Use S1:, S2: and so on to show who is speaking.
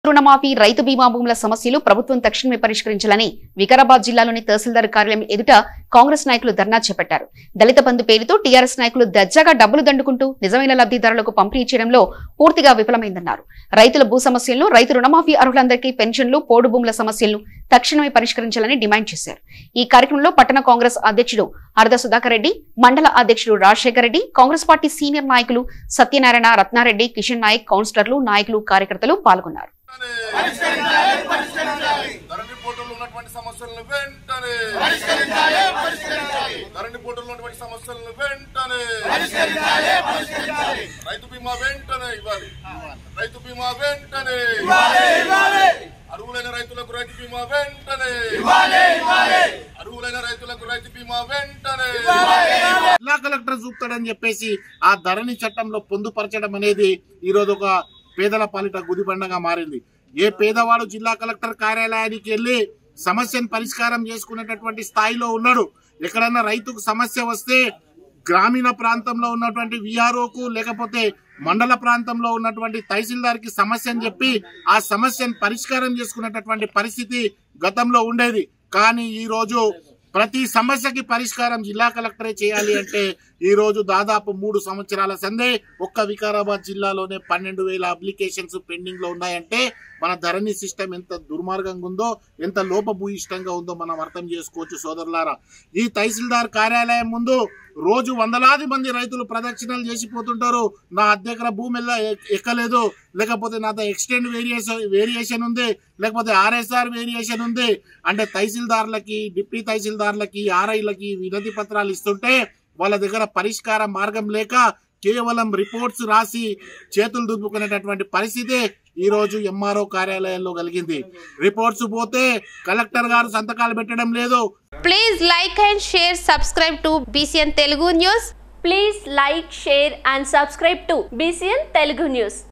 S1: రుణమాఫీ రైతు బీమా భూముల సమస్యలు ప్రభుత్వం తక్షణమే పరిష్కరించాలని వికారాబాద్ జిల్లాలోని తహసీల్దార్ కార్యాలయం ఎదుట కాంగ్రెస్ నాయకులు ధర్నా చేపట్టారు దళిత బంధు పేరుతో టీఆర్ఎస్ నాయకులు దర్జాగా డబ్బులు దండుకుంటూ నిజమైన లబ్ధిదారులకు పంపిణీ చేయడంలో పూర్తిగా విఫలమైందన్నారు రైతుల భూ సమస్యలను రైతు రుణమాఫీ అర్హులందరికీ పెన్షన్లు పోడు భూముల సమస్యలను తక్షణమే పరిష్కరించాలని డిమాండ్ చేశారు ఈ కార్యక్రమంలో పట్టణ కాంగ్రెస్ అధ్యక్షుడు అర్ధ సుధాకర్ రెడ్డి మండల అధ్యక్షుడు రాజశేఖర్ రెడ్డి కాంగ్రెస్ పార్టీ సీనియర్ నాయకులు సత్యనారాయణ రత్నారెడ్డి కిషన్ నాయక్ కౌన్సిలర్లు నాయకులు కార్యకర్తలు పాల్గొన్నారు
S2: ధరణి పోర్టల్లో ఉన్నటువంటి సమస్యలను వెంటనే ధరణి పోర్టల్లో ఉన్నటువంటి సమస్యలను వెంటనే రైతు బీమా వెంటనే ఇవ్వాలి రైతు బీమా వెంటనే అర్హులైన రైతులకు రైతు బీమా వెంటనే అర్హులైన రైతులకు రైతు బీమా వెంటనే
S3: జిల్లా కలెక్టర్ చూపుతాడని చెప్పేసి ఆ ధరణి చట్టంలో పొందుపరచడం అనేది ఈ రోజు ఒక పేదల పాలిట గుదిబండగా మారింది ఏ పేదవాడు జిల్లా కలెక్టర్ కార్యాలయానికి వెళ్లి సమస్యను పరిష్కారం చేసుకునేటటువంటి స్థాయిలో ఉన్నాడు ఎక్కడన్నా రైతుకు సమస్య వస్తే గ్రామీణ ప్రాంతంలో ఉన్నటువంటి విఆర్ఓకు లేకపోతే మండల ప్రాంతంలో ఉన్నటువంటి తహసీల్దార్ కి సమస్యని చెప్పి ఆ సమస్యను పరిష్కారం చేసుకునేటటువంటి పరిస్థితి గతంలో ఉండేది కానీ ఈ రోజు ప్రతి సమస్యకి పరిష్కారం జిల్లా కలెక్టరే చేయాలి అంటే ఈ రోజు దాదాపు మూడు సంవత్సరాల సందే ఒక్క వికారాబాద్ జిల్లాలోనే పన్నెండు వేల అప్లికేషన్స్ పెండింగ్ లో ఉన్నాయంటే మన ధరణి సిస్టమ్ ఎంత దుర్మార్గంగా ఉందో ఎంత లోపభూయిష్టంగా ఉందో మనం అర్థం చేసుకోవచ్చు సోదరులారా ఈ తహసీల్దార్ కార్యాలయం ముందు రోజు వందలాది మంది రైతులు ప్రదక్షిణలు చేసిపోతుంటారు నా దగ్గర భూమి ఎల్ల- ఎ- ఎక్కలేదు లేకపోతే నా ఎక్స్టెండ్ వేరియేషన్ వేరియేషన్ ఉంది లేకపోతే ఆర్ఎస్ఆర్ వేరియేషన్ ఉంది అంటే తహసీల్దార్లకి డిప్యూటీ తహసీల్దార్లకి ఆర్ఐలకి వినతి పత్రాలు ఇస్తుంటే వాళ్ళ దగ్గర పరిష్కార మార్గం లేక కేవలం రిపోర్ట్స్ రాసి చేతులు దుబ్బుకునేటటువంటి పరిస్థితి ఈ రోజు ఎంఆర్ఓ కార్యాలయంలో కలిగింది రిపోర్ట్స్ పోతే కలెక్టర్ గారు సంతకాలు పెట్టడం లేదు
S4: Please like and share, subscribe to BCN Telugu News.
S5: Please like, share and subscribe to BCN Telugu News.